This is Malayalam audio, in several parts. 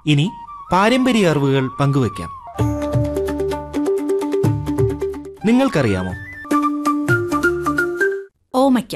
ഇനി പാരമ്പര്യ അറിവുകൾ പങ്കുവയ്ക്കാം നിങ്ങൾക്കറിയാമോ ഓമയ്ക്ക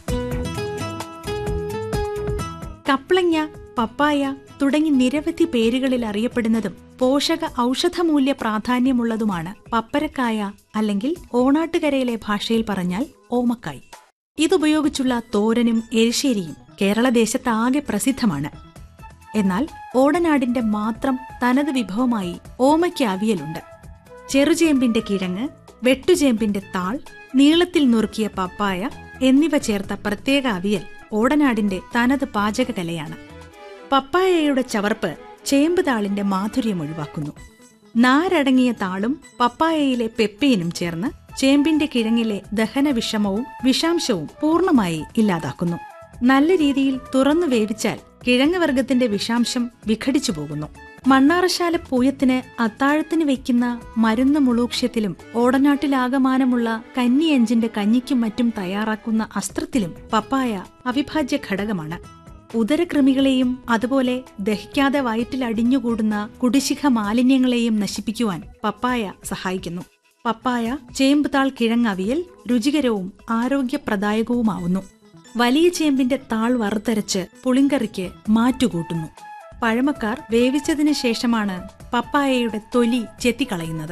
കപ്ലങ്ങ പപ്പായ തുടങ്ങി നിരവധി പേരുകളിൽ അറിയപ്പെടുന്നതും പോഷക ഔഷധമൂല്യ പ്രാധാന്യമുള്ളതുമാണ് പപ്പരക്കായ അല്ലെങ്കിൽ ഓണാട്ടുകരയിലെ ഭാഷയിൽ പറഞ്ഞാൽ ഓമക്കായ് ഇതുപയോഗിച്ചുള്ള തോരനും എരിശ്ശേരിയും കേരളദേശത്താകെ പ്രസിദ്ധമാണ് എന്നാൽ ഓടനാടിന്റെ മാത്രം തനത് വിഭവമായി ഓമയ്ക്ക് അവിയലുണ്ട് ചെറുചേമ്പിന്റെ കിഴങ്ങ് വെട്ടുചേമ്പിന്റെ താൾ നീളത്തിൽ നുറുക്കിയ പപ്പായ എന്നിവ ചേർത്ത പ്രത്യേക അവിയൽ ഓടനാടിന്റെ തനത് പാചകകലയാണ് പപ്പായയുടെ ചവർപ്പ് ചേമ്പ് താളിന്റെ മാധുര്യം ഒഴിവാക്കുന്നു നാരടങ്ങിയ താളും പപ്പായയിലെ പെപ്പയിനും ചേർന്ന് ചേമ്പിന്റെ കിഴങ്ങിലെ ദഹന വിഷമവും വിഷാംശവും പൂർണ്ണമായി ഇല്ലാതാക്കുന്നു നല്ല രീതിയിൽ തുറന്നു വേവിച്ചാൽ കിഴങ്ങ് വർഗത്തിന്റെ വിഷാംശം വിഘടിച്ചു പോകുന്നു മണ്ണാറശാല പൂയത്തിന് അത്താഴത്തിന് വയ്ക്കുന്ന മരുന്ന് മുളൂക്ഷ്യത്തിലും ഓടനാട്ടിലാകമാനമുള്ള കന്നിയഞ്ചിന്റെ കഞ്ഞിക്കും മറ്റും തയ്യാറാക്കുന്ന അസ്ത്രത്തിലും പപ്പായ അവിഭാജ്യ ഘടകമാണ് ഉദരകൃമികളെയും അതുപോലെ ദഹിക്കാതെ വയറ്റിൽ അടിഞ്ഞുകൂടുന്ന കുടിശിഖ മാലിന്യങ്ങളെയും നശിപ്പിക്കുവാൻ പപ്പായ സഹായിക്കുന്നു പപ്പായ ചേമ്പുതാൾ കിഴങ്ങവിയൽ രുചികരവും ആരോഗ്യപ്രദായകവുമാവുന്നു വലിയ ചേമ്പിന്റെ താൾ വറുത്തരച്ച് പുളിങ്കറിക്ക് മാറ്റുകൂട്ടുന്നു പഴമക്കാർ വേവിച്ചതിന് ശേഷമാണ് പപ്പായയുടെ തൊലി ചെത്തിക്കളയുന്നത്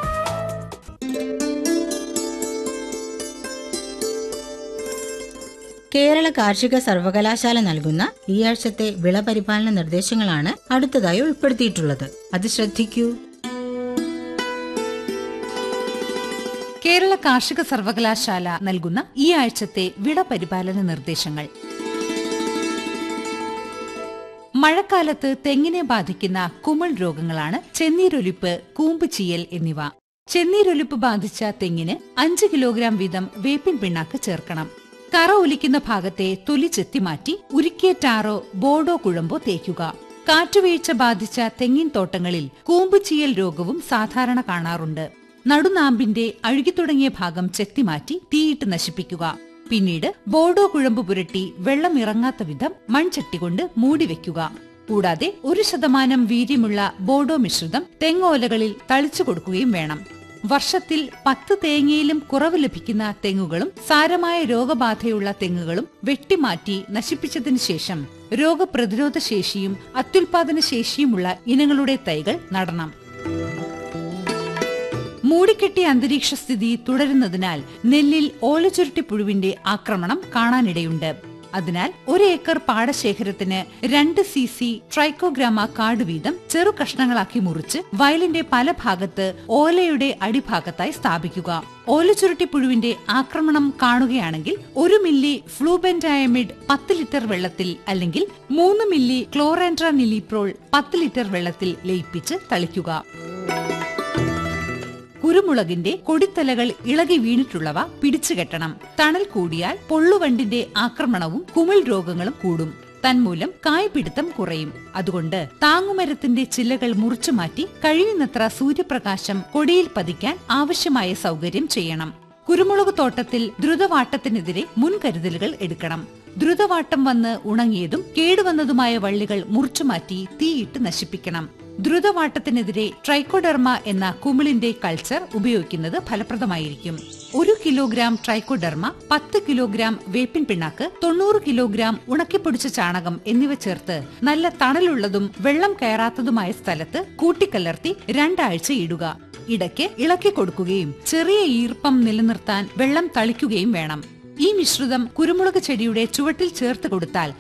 കേരള കാർഷിക സർവകലാശാല നൽകുന്ന ഈ ആഴ്ചത്തെ വിളപരിപാലന നിർദ്ദേശങ്ങളാണ് അടുത്തതായി ഉൾപ്പെടുത്തിയിട്ടുള്ളത് അത് ശ്രദ്ധിക്കൂ കേരള കാർഷിക സർവകലാശാല നൽകുന്ന ഈ ആഴ്ചത്തെ വിള പരിപാലന നിർദ്ദേശങ്ങൾ മഴക്കാലത്ത് തെങ്ങിനെ ബാധിക്കുന്ന കുമിൾ രോഗങ്ങളാണ് ചെന്നീരൊലിപ്പ് കൂമ്പ് ചീയൽ എന്നിവ ചെന്നീരൊലിപ്പ് ബാധിച്ച തെങ്ങിന് അഞ്ച് കിലോഗ്രാം വീതം വേപ്പിൻ പിണ്ണാക്ക് ചേർക്കണം കറ ഒലിക്കുന്ന ഭാഗത്തെ തൊലി ചെത്തിമാറ്റി ഉരുക്കിയ ടാറോ ബോർഡോ കുഴമ്പോ തേക്കുക കാറ്റുവീഴ്ച ബാധിച്ച തെങ്ങിൻ തോട്ടങ്ങളിൽ കൂമ്പ് ചീയൽ രോഗവും സാധാരണ കാണാറുണ്ട് നടുനാമ്പിന്റെ അഴുകിത്തുടങ്ങിയ ഭാഗം ചെത്തിമാറ്റി തീയിട്ട് നശിപ്പിക്കുക പിന്നീട് ബോർഡോ കുഴമ്പ് പുരട്ടി വെള്ളം ഇറങ്ങാത്ത വിധം മൺചട്ടി കൊണ്ട് മൂടിവെക്കുക കൂടാതെ ഒരു ശതമാനം വീര്യമുള്ള ബോർഡോ മിശ്രിതം തെങ്ങോലകളിൽ തളിച്ചു കൊടുക്കുകയും വേണം വർഷത്തിൽ പത്ത് തേങ്ങയിലും കുറവ് ലഭിക്കുന്ന തെങ്ങുകളും സാരമായ രോഗബാധയുള്ള തെങ്ങുകളും വെട്ടിമാറ്റി നശിപ്പിച്ചതിനു ശേഷം രോഗപ്രതിരോധ ശേഷിയും അത്യുൽപാദന ശേഷിയുമുള്ള ഇനങ്ങളുടെ തൈകൾ നടണം മൂടിക്കെട്ടിയ അന്തരീക്ഷ സ്ഥിതി തുടരുന്നതിനാൽ നെല്ലിൽ ഓലച്ചുരുട്ടി പുഴുവിന്റെ ആക്രമണം കാണാനിടയുണ്ട് അതിനാൽ ഒരു ഏക്കർ പാടശേഖരത്തിന് രണ്ട് സി സി ട്രൈക്കോഗ്രാമ കാട് വീതം ചെറു കഷ്ണങ്ങളാക്കി മുറിച്ച് വയലിന്റെ പല ഭാഗത്ത് ഓലയുടെ അടിഭാഗത്തായി സ്ഥാപിക്കുക ഓലച്ചുരുട്ടി പുഴുവിന്റെ ആക്രമണം കാണുകയാണെങ്കിൽ ഒരു മില്ലി ഫ്ലൂബെൻഡായമിഡ് പത്ത് ലിറ്റർ വെള്ളത്തിൽ അല്ലെങ്കിൽ മൂന്ന് മില്ലി ക്ലോറാൻഡ്ര നിലിപ്രോൾ പത്ത് ലിറ്റർ വെള്ളത്തിൽ ലയിപ്പിച്ച് തളിക്കുക കുരുമുളകിന്റെ കൊടിത്തലകൾ ഇളകി വീണിട്ടുള്ളവ പിടിച്ചുകെട്ടണം തണൽ കൂടിയാൽ പൊള്ളുവണ്ടിന്റെ ആക്രമണവും കുമിൾ രോഗങ്ങളും കൂടും തന്മൂലം കായ്പിടുത്തം കുറയും അതുകൊണ്ട് താങ്ങുമരത്തിന്റെ ചില്ലകൾ മുറിച്ചു മാറ്റി കഴിയുന്നത്ര സൂര്യപ്രകാശം കൊടിയിൽ പതിക്കാൻ ആവശ്യമായ സൗകര്യം ചെയ്യണം കുരുമുളക് തോട്ടത്തിൽ ദ്രുതവാട്ടത്തിനെതിരെ മുൻകരുതലുകൾ എടുക്കണം ദ്രുതവാട്ടം വന്ന് ഉണങ്ങിയതും കേടുവന്നതുമായ വള്ളികൾ മുറിച്ചുമാറ്റി തീയിട്ട് നശിപ്പിക്കണം ദ്രുതവാട്ടത്തിനെതിരെ ട്രൈക്കോഡെർമ എന്ന കുമിളിന്റെ കൾച്ചർ ഉപയോഗിക്കുന്നത് ഫലപ്രദമായിരിക്കും ഒരു കിലോഗ്രാം ട്രൈക്കോഡെർമ പത്ത് കിലോഗ്രാം വേപ്പിൻ പിണ്ണാക്ക് തൊണ്ണൂറ് കിലോഗ്രാം ഉണക്കിപ്പൊടിച്ച ചാണകം എന്നിവ ചേർത്ത് നല്ല തണലുള്ളതും വെള്ളം കയറാത്തതുമായ സ്ഥലത്ത് കൂട്ടിക്കലർത്തി രണ്ടാഴ്ച ഇടുക ഇടയ്ക്ക് ഇളക്കി കൊടുക്കുകയും ചെറിയ ഈർപ്പം നിലനിർത്താൻ വെള്ളം തളിക്കുകയും വേണം ഈ മിശ്രിതം കുരുമുളക് ചെടിയുടെ ചുവട്ടിൽ ചേർത്ത് കൊടുത്താൽ